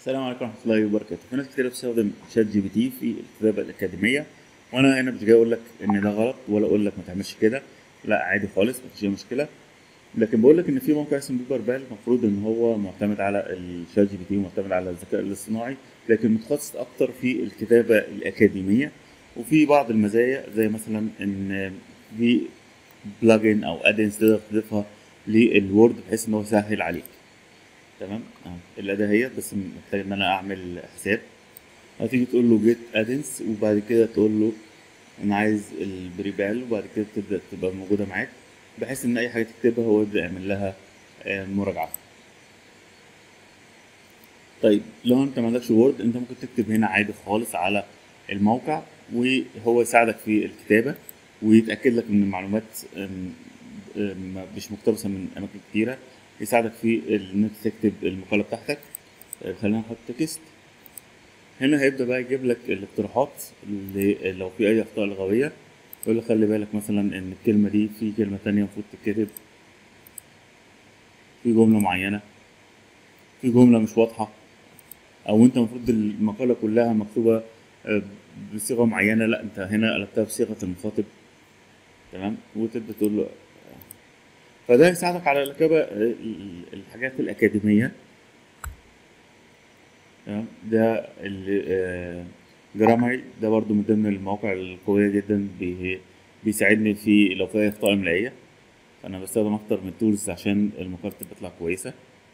السلام عليكم ورحمه الله وبركاته في ناس كتير بتستخدم شات جي بي تي في الكتابه الاكاديميه وانا هنا مش جاي اقول لك ان ده غلط ولا اقول لك ما تعملش كده لا عادي خالص مفيش اي مشكله لكن بقول لك ان في موقع اسمه بيبر بال المفروض ان هو معتمد على الشات جي بي تي ومعتمد على الذكاء الاصطناعي لكن متخصص اكتر في الكتابه الاكاديميه وفي بعض المزايا زي مثلا ان في بلجن او ادنس تقدر تضيفها للوورد بحيث ان هو يسهل عليك تمام اهو الاداه هي بس محتاج ان انا اعمل حساب هتيجي تقول له جيت ادنس وبعد كده تقول له انا عايز البريبال وبعد كده تبدا تبقى موجوده معاك بحيث ان اي حاجه تكتبها هو يبدا يعمل لها آه، مراجعه طيب لو انت ما عندكش وورد انت ممكن تكتب هنا عادي خالص على الموقع وهو يساعدك في الكتابه ويتاكد لك ان المعلومات آم، آم، مش مقتبسه من اماكن كتيره يساعدك في ان انت تكتب المقاله بتاعتك طيب خلينا نحط تكست هنا هيبدا بقى يجيب لك الاقتراحات اللي لو في اي اخطاء لغويه يقول لك خلي بالك مثلا ان الكلمه دي في كلمه تانية المفروض تتكتب في جمله معينه في جمله مش واضحه او انت المفروض المقاله كلها مكتوبه آه، بصيغه معينه لا انت هنا قلبتها بصيغه المخاطب تمام وتبدا تقول له فده يساعدك على الكتابه آه، الحاجات الاكاديميه تمام ده الجرامري ده برضو من ضمن المواقع القوية جدا بي- بيساعدني في لو في أي أخطاء إملائية فأنا بستخدم أكتر من تولز عشان المقالة تطلع كويسة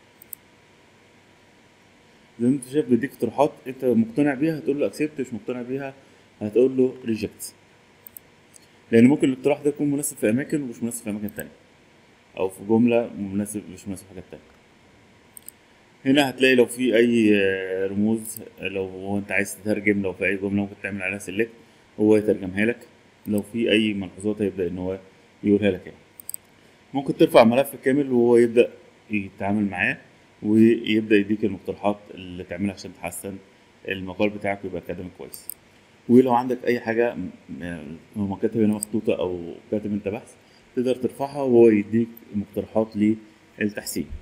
زي ما انت شايف بيديك اقتراحات انت مقتنع بيها هتقول له اكسبت مش مقتنع بيها هتقول له ريجكت لان ممكن الاقتراح ده يكون مناسب في اماكن ومش مناسب في اماكن تانية او في جملة مناسب مش مناسب في حاجات تانية هنا هتلاقي لو في اي آه، رموز لو هو انت عايز تترجم لو في اي جمله ممكن تعمل عليها سيلكت هو يترجمها لك لو في اي ملحوظات هيبدا ان هو يقولها لك يعني ممكن ترفع ملف كامل وهو يبدا يتعامل معاه ويبدا يديك المقترحات اللي تعملها عشان تحسن المقال بتاعك ويبقى اكاديمي كويس ولو عندك اي حاجه م- م- هو كاتب هنا مخطوطه او كاتب انت بحث تقدر ترفعها وهو يديك مقترحات للتحسين